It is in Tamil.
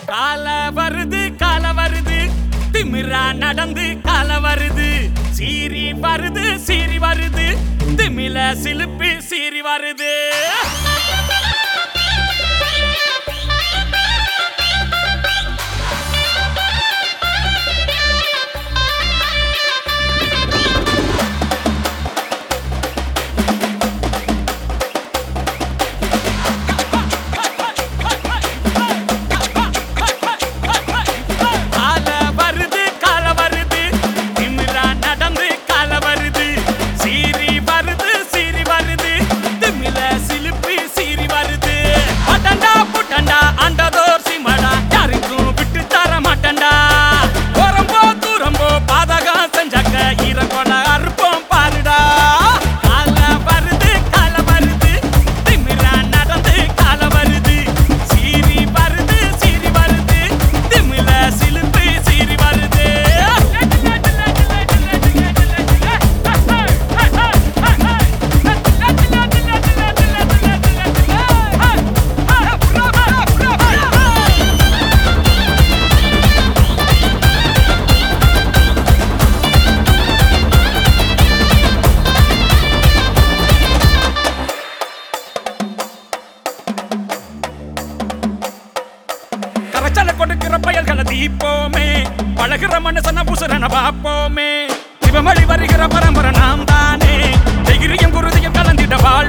கால வருது கால வருது திமிரா நடந்து கால வருது சீரி வருது சீரி வருது திமில சிலுப்பி சீரி வருது கால வருது கால வருது திமிரா நடந்து கால வருது சீரி வருது சீரி வருது திமில சிலுப்பி சீரி வருது பட்டண்டா புட்டண்டா அண்டதோர் சிமடா யாருக்கும் விட்டு தர மாட்டண்டா ஓரம்போ தூரம்போ பாதகம் செஞ்சாக்க ஈரங்கொல அறுப்போம் பாருடா கால வருது கால வருது திமிரா நடந்து கால வருது சீரி வருது சீரி வருது திமில சிலுப்பி சீரி வருது கரைச்சல கொடுக்கிற பயல்களை தீப்போமே பழகிற மனுஷன புசுரன பார்ப்போமே சிவமொழி வருகிற பரம்பரை நாம் தானே தைரியம் குருதியும் கலந்திட வாழ்